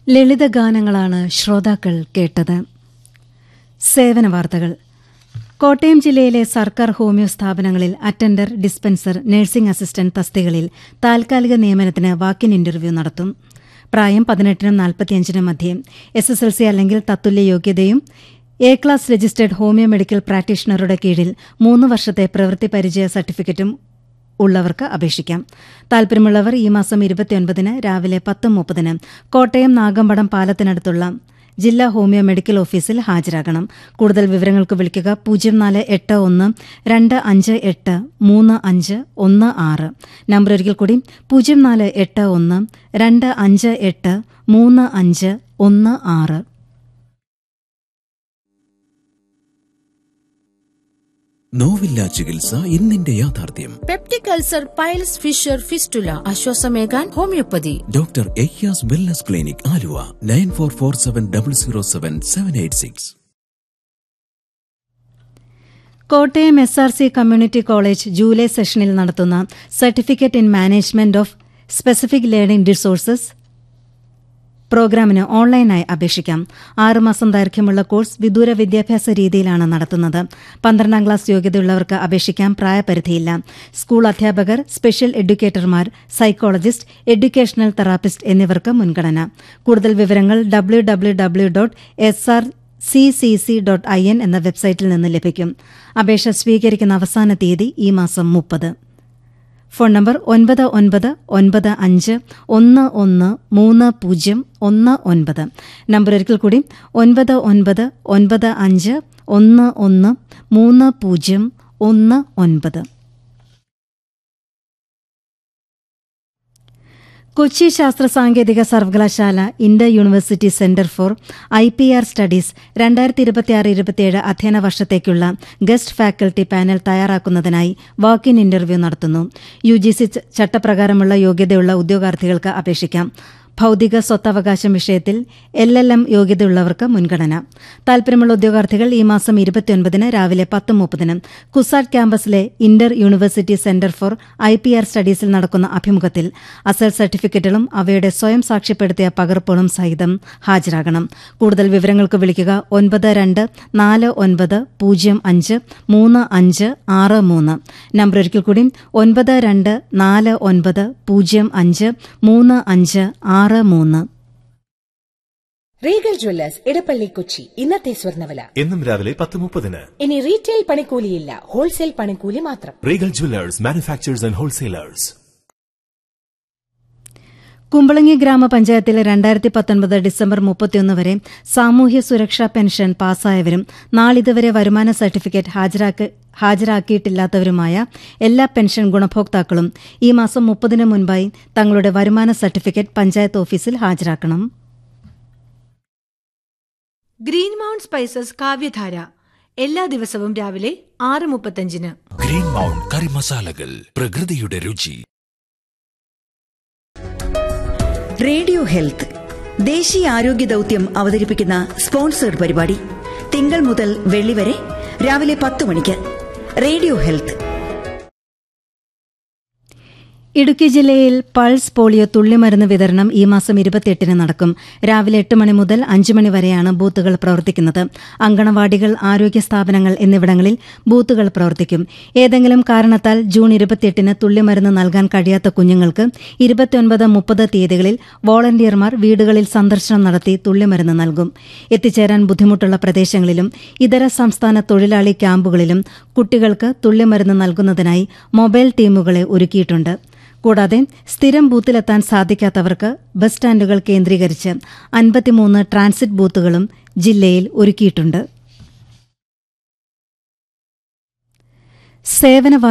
ലളിതഗാനങ്ങളാണ് ശ്രോതാക്കൾ കേട്ടത് സേവന വാർത്തകൾ കോട്ടയം ജില്ലയിലെ സർക്കാർ ഹോമിയോ സ്ഥാപനങ്ങളിൽ അറ്റൻഡർ ഡിസ്പെൻസർ നഴ്സിംഗ് അസിസ്റ്റന്റ് തസ്തികളിൽ താൽക്കാലിക നിയമനത്തിന് വാക്കിൻ ഇന്റർവ്യൂ നടത്തും പ്രായം പതിനെട്ടിനും നാൽപ്പത്തിയഞ്ചിനും മധ്യേ എസ് എസ് എൽ സി അല്ലെങ്കിൽ തത്തുല്യ യോഗ്യതയും A class registered homeo medical പ്രാക്ടീഷണറുടെ കീഴിൽ മൂന്ന് വർഷത്തെ പ്രവൃത്തി പരിചയ സർട്ടിഫിക്കറ്റും ഉള്ളവർക്ക് അപേക്ഷിക്കാം താൽപര്യമുള്ളവർ ഈ മാസം ഇരുപത്തിയൊൻപതിന് രാവിലെ പത്ത് മുപ്പതിന് കോട്ടയം നാഗമ്പടം പാലത്തിനടുത്തുള്ള ജില്ലാ ഹോമിയോ മെഡിക്കൽ ഓഫീസിൽ ഹാജരാകണം കൂടുതൽ വിവരങ്ങൾക്ക് വിളിക്കുക പൂജ്യം നാല് എട്ട് ഒന്ന് രണ്ട് അഞ്ച് എട്ട് മൂന്ന് അഞ്ച് ഒന്ന് ആറ് നമ്പർ ഒരിക്കൽ കൂടി പൂജ്യം നാല് എട്ട് ഒന്ന് രണ്ട് അഞ്ച് എട്ട് മൂന്ന് അഞ്ച് ഒന്ന് ആറ് നോവില്ല ചികിത്സ ഇന്നിന്റെ യാഥാർത്ഥ്യം പെപ്റ്റിക് അൾസർ പൈൽസ് ഫിഷർ ഫിസ്റ്റുല ആശ്വാസമേകാൻ homeopathy doctor Eyyas wellness clinic Aluva nine four four seven double zero seven seven eight six Kottayam S R C community college July സെഷനിൽ നടത്തുന്ന certificate in management of specific learning resources പ്രോഗ്രാമിന് ഓൺലൈനായി അപേക്ഷിക്കാം ആറുമാസം ദൈർഘ്യമുള്ള കോഴ്സ് വിദൂര വിദ്യാഭ്യാസ രീതിയിലാണ് നടത്തുന്നത് പന്ത്രണ്ടാം ക്ലാസ് യോഗ്യതയുള്ളവർക്ക് അപേക്ഷിക്കാം പ്രായപരിധിയില്ല സ്കൂൾ അധ്യാപകർ സ്പെഷ്യൽ എഡ്യൂക്കേറ്റർമാർ സൈക്കോളജിസ്റ്റ് എഡ്യൂക്കേഷണൽ തെറാപ്പിസ്റ്റ് എന്നിവർക്ക് മുൻഗണന കൂടുതൽ വിവരങ്ങൾ W W W dot S R C C C dot I N എന്ന വെബ്സൈറ്റിൽ നിന്ന് ലഭിക്കും അപേക്ഷ സ്വീകരിക്കുന്ന അവസാന തീയതി ഈ മാസം മുപ്പത് ഫോൺ നമ്പർ ഒൻപത് ഒൻപത് ഒൻപത് അഞ്ച് ഒന്ന് ഒന്ന് മൂന്ന് പൂജ്യം ഒന്ന് ഒൻപത് നമ്പർ ഒരിക്കൽ കൂടി ഒൻപത് ഒൻപത് ഒൻപത് അഞ്ച് ഒന്ന് ഒന്ന് മൂന്ന് പൂജ്യം ഒന്ന് ഒൻപത് കൊച്ചി ശാസ്ത്ര സാങ്കേതിക സർവകലാശാല inter university centre for I P R studies രണ്ടായിരത്തി ഇരുപത്തിയാറ് ഇരുപത്തിയേഴ് അധ്യയന വർഷത്തേക്കുള്ള ഗസ്റ്റ് ഫാക്കൽറ്റി പാനൽ തയ്യാറാക്കുന്നതിനായി വാക്ക് ഇൻ ഇന്റർവ്യൂ നടത്തുന്നു യു ജി സി ചട്ടപ്രകാരമുള്ള യോഗ്യതയുള്ള ഉദ്യോഗാർത്ഥികൾക്ക് അപേക്ഷിക്കാം ഭൌതിക സ്വത്തവകാശം വിഷയത്തിൽ എൽ എൽ എം യോഗ്യതയുള്ളവർക്ക് മുൻഗണന താൽപര്യമുള്ള ഉദ്യോഗാർത്ഥികൾ ഈ മാസം ഇരുപത്തിയൊൻപതിന് രാവിലെ പത്ത് മുപ്പതിന് കുസാറ്റ് ക്യാമ്പസിലെ inter university centre for I P R സ്റ്റഡീസിൽ നടക്കുന്ന അഭിമുഖത്തിൽ അസൽ സർട്ടിഫിക്കറ്റുകളും അവയുടെ സ്വയം സാക്ഷ്യപ്പെടുത്തിയ പകർപ്പുകളും സഹിതം ഹാജരാകണം കൂടുതൽ വിവരങ്ങൾക്ക് വിളിക്കുക ഒൻപത് രണ്ട് നാല് ഒൻപത് പൂജ്യം അഞ്ച് മൂന്ന് അഞ്ച് ആറ് മൂന്ന് നമ്പർ ഒരിക്കൽ കൂടി ഒൻപത് രണ്ട് നാല് ഒൻപത് പൂജ്യം അഞ്ച് മൂന്ന് അഞ്ച് ആറ് മൂന്ന് റീഗൽ ജ്വല്ലേഴ്സ് ഇടപ്പള്ളി കൊച്ചി ഇന്നത്തെ സ്വർണ്ണവില എന്നും രാവിലെ പത്ത് മുപ്പതിന് ഇനി റീറ്റെയിൽ പണിക്കൂലിയില്ല ഹോൾസെയിൽ പണിക്കൂലി മാത്രം Regal jewellers manufacturers and wholesalers Kumbalangi ഗ്രാമപഞ്ചായത്തിലെ രണ്ടായിരത്തി പത്തൊൻപത് ഡിസംബർ മുപ്പത്തിയൊന്ന് വരെ സാമൂഹ്യ സുരക്ഷാ പെൻഷൻ പാസ്സായവരും നാളിതുവരെ വരുമാന സർട്ടിഫിക്കറ്റ് ഹാജരാക്കി ഹാജരാക്കിയിട്ടില്ലാത്തവരുമായ എല്ലാ പെൻഷൻ ഗുണഭോക്താക്കളും ഈ മാസം മുപ്പതിന് മുൻപായി തങ്ങളുടെ വരുമാന സർട്ടിഫിക്കറ്റ് പഞ്ചായത്ത് ഓഫീസിൽ ഹാജരാക്കണം ഗ്രീൻ മൗണ്ട് സ്പൈസസ് കാവ്യധാര എല്ലാ ദിവസവും രാവിലെ ആറ് മുപ്പത്തഞ്ചിന് ഗ്രീൻ മൗണ്ട് കറി മസാലകൾ പ്രകൃതിയുടെ രുചി റേഡിയോ ഹെൽത്ത് ദേശീയ ആരോഗ്യ ദൗത്യം അവതരിപ്പിക്കുന്ന സ്പോൺസേഡ് പരിപാടി തിങ്കൾ മുതൽ വെള്ളി വരെ രാവിലെ പത്ത് മണിക്ക് റേഡിയോ ഹെൽത്ത് ഇടുക്കി ജില്ലയിൽ പൾസ് പോളിയോ തുള്ളിമരുന്ന് വിതരണം ഈ മാസം ഇരുപത്തിയെട്ടിന് നടക്കും രാവിലെ എട്ട് മണി മുതൽ അഞ്ച് മണി വരെയാണ് ബൂത്തുകൾ പ്രവർത്തിക്കുന്നത് അങ്കണവാടികൾ ആരോഗ്യ സ്ഥാപനങ്ങൾ എന്നിവിടങ്ങളിൽ ബൂത്തുകൾ പ്രവർത്തിക്കും ഏതെങ്കിലും കാരണത്താൽ ജൂൺ ഇരുപത്തിയെട്ടിന് തുള്ളിമരുന്ന് നൽകാൻ കഴിയാത്ത കുഞ്ഞുങ്ങൾക്ക് ഇരുപത്തിയൊൻപത് മുപ്പത് തീയതികളിൽ വോളണ്ടിയർമാർ വീടുകളിൽ സന്ദർശനം നടത്തി തുള്ളിമരുന്ന് നൽകും എത്തിച്ചേരാൻ ബുദ്ധിമുട്ടുള്ള പ്രദേശങ്ങളിലും ഇതര സംസ്ഥാന തൊഴിലാളി ക്യാമ്പുകളിലും കുട്ടികൾക്ക് തുള്ളിമരുന്ന് നൽകുന്നതിനായി മൊബൈൽ ടീമുകളെ ഒരുക്കിയിട്ടുണ്ട് കൂടാതെ സ്ഥിരം ബൂത്തിലെത്താൻ സാധിക്കാത്തവർക്ക് ബസ് സ്റ്റാൻഡുകൾ കേന്ദ്രീകരിച്ച് അൻപത്തിമൂന്ന് ട്രാൻസിറ്റ് ബൂത്തുകളും ജില്ലയിൽ ഒരുക്കിയിട്ടുണ്ട് സേവന